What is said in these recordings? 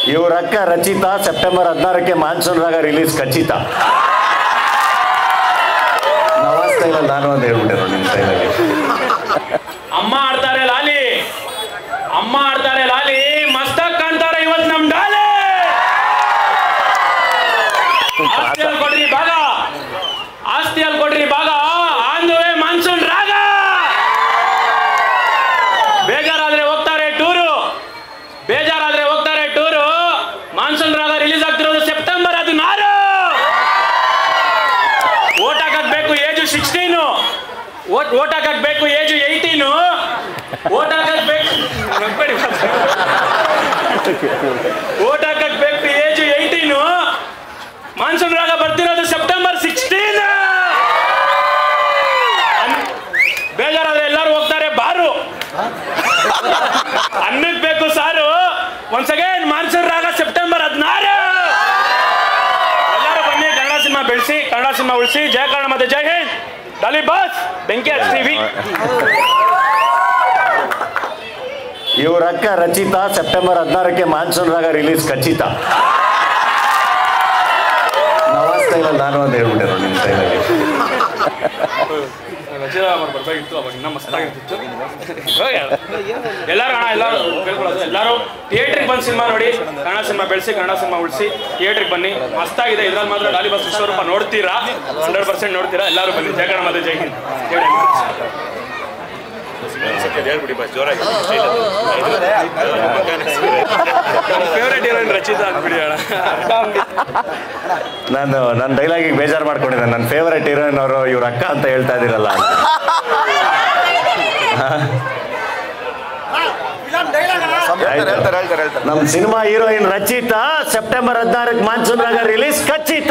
ಇವ್ರ ಅಕ್ಕ ರಚಿತಾ ಸೆಪ್ಟೆಂಬರ್ ಹದಿನಾರಕ್ಕೆ ಮಾನ್ಸೂನ್ ರಾಗ ರಿಲೀಸ್ ಖಚಿತ ನವ ಸ್ಟೈಲಲ್ಲಿ ನಾನು ಅಂತ ಹೇಳ್ಬಿಟ್ಟಿರೋ ನಿಮ್ಮ ಸ್ಟೈಲಲ್ಲಿ ಅಮ್ಮ ಆಡ್ತಾರೆ ಲಾಲಿ ಅಮ್ಮ ಆಡ್ತಾರೆ ಲಾಲಿ ಮಸ್ತಕ್ ಕಾಣ್ತಾರೆ ಇವತ್ತು ನಮ್ ಡಾಲಿ ಆಸ್ತಿಯಲ್ಲಿ ಕೊಡ್ರಿ ಭಾಗ ಆಸ್ತಿಯಲ್ಲಿ ಕೊಡ್ರಿ ಭಾಗ ಆಂದುವೆ ಮಾನ್ಸೂನ್ ರಾಗ ಬೇಜಾರಾದ್ರೆ ಹೋಗ್ತಾರೆ ಟೂರು ಬೇಜಾರಾದ್ರೆ ಹೋಗ್ತಾರೆ ಟೂರು ಮಾನ್ಸೂನ್ ರಾಗ ರಿಲೀಸ್ ಆಗ್ತಿರೋದು ಸೆಪ್ಟೆಂಬರ್ ಹದಿನಾರು ಓಟ್ ಹಾಕಕ್ ಬೇಕು ಏಜು ಸಿಕ್ಸ್ಟೀನು ಓಟ್ ಓಟ್ ಹಾಕಕ್ ಬೇಕು ಏಜು ಏಯ್ಟೀನು ಓಟ್ ಹಾಕಕ್ ಬೇಕು ನಗ್ಬೇಡಿ ಮಾತ್ರ. ಓಟ್ ಹಾಕಕ್ ಬೇಕು ಏಜು ಏಯ್ಟೀನು ಮಾನ್ಸೂನ್ ರಾಗ ಬರ್ತಿರೋದು ಸೆಪ್ಟೆಂಬರ್ ಸಿಕ್ಸ್ಟೀನ್ ಬೇಜಾರಾದ್ರೆ ಎಲ್ಲರೂ ಹೋಗ್ತಾರೆ ಬಾರು ಅನ್ನಕ್ ಬೇಕು ಸಾರು once again Monsoon Raaga September ಹದಿನಾರು ಎಲ್ಲರೂ ಬನ್ನಿ ಕನ್ನಡ ಸಿನಿಮಾ ಬೆಳೆಸಿ ಕನ್ನಡ ಸಿನಿಮಾ ಉಳಿಸಿ ಜಯ ಕನ್ನಡ ಮತ್ತೆ ಜೈ ಹಿಂದ್ ಡಾಲಿ ಬಾಸ್ ಬೆಂಕಿ ಹಚ್ತೀವಿ ಇವ್ರ ಅಕ್ಕ ರಚಿತಾ ಸೆಪ್ಟೆಂಬರ್ ಹದಿನಾರಕ್ಕೆ ಮಾನ್ಸೂನ್ ರಾಗ ರಿಲೀಸ್ ಖಚಿತ ನವ ಸ್ಟೈಲಲ್ಲಿ ನಾನು ಅಂತ ಹೇಳ್ಬಿಟ್ಟಿರೋ ನಿಮ್ಮ ಸ್ಟೈಲಲ್ಲಿ ಬರ್ಬೇಕಿತ್ತು ಅವಾಗ ಇನ್ನ ಮಸ್ತಾಗಿರ್ತಿತ್ತು ಎಲ್ಲರೂ ಅಣ್ಣ ಎಲ್ಲರೂ ಕೇಳ್ಕೊಳ್ಳೋದು ಎಲ್ಲರೂ ಥಿಯೇಟ್ರಿಗೆ ಬಂದು ಸಿನಿಮಾ ನೋಡಿ ಕನ್ನಡ ಸಿನಿಮಾ ಬೆಳೆಸಿ ಕನ್ನಡ ಸಿನಿಮಾ ಉಳಿಸಿ ಥಿಯೇಟ್ರಿಗೆ ಬನ್ನಿ ಮಸ್ತಾಗಿದೆ ಇದ್ರಲ್ಲಿ ಮಾತ್ರ ಡಾಲಿ ಬಸ್ ವಿಶ್ವರೂಪ ನೋಡ್ತೀರಾ ಹಂಡ್ರೆಡ್ ಪರ್ಸೆಂಟ್ ನೋಡ್ತೀರಾ ಎಲ್ಲರೂ ಬನ್ನಿ ಜಯ ಕನ್ನಡ ಮತ್ತೆ ಜೈ ಹಿಂದ್ ಹೇಳಿ ಫೇವ್ರೇಟ್ ಹೀರೋಯಿನ್ ರಚಿತಾ ಅಂದ್ಬಿಡಿ ಅಣ್ಣ ನಾನು ನನ್ನ ಡೈಲಾಗಿಗೆ ಬೇಜಾರು ಮಾಡ್ಕೊಂಡಿದ್ದೆ ನನ್ನ ಫೇವರೆಟ್ ಹೀರೋಯಿನ್ ಅವರು ಇವ್ರ ಅಕ್ಕ ಅಂತ ಹೇಳ್ತಾ ಇದ್ದೀರಲ್ಲ ಅಂತ ನಮ್ಮ ಸಿನಿಮಾ ಹೀರೋಯಿನ್ ರಚಿತಾ ಸೆಪ್ಟೆಂಬರ್ ಹದಿನಾರಕ್ಕೆ ಮಾನ್ಸೂನ್ ರಾಗ ರಿಲೀಸ್ ಖಚಿತ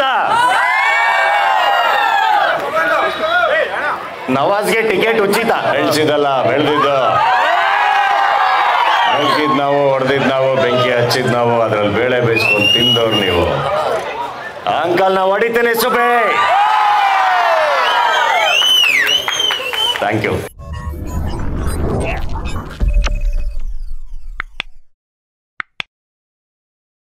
ನವಾಜ್ಗೆ ಟಿಕೆಟ್ ಉಚಿತ ಬೆಳ್ಸಿದಲ್ಲ ಬೆಳೆದಿದ್ದು ಬೆಳ್ಕಿದ್ ನಾವು ಹೊಡೆದಿದ್ ನಾವು ಬೆಂಕಿ ಹಚ್ಚಿದ್ ನಾವು ಅದ್ರಲ್ಲಿ ಬೇಳೆ ಬೇಯಿಸ್ಕೊಂಡು ತಿಂದವ್ರು ನೀವು ಅಂಕಲ್ ನಾ ಹೊಡಿತೇನೆ ಸುಬೇ ಥ್ಯಾಂಕ್ ಯು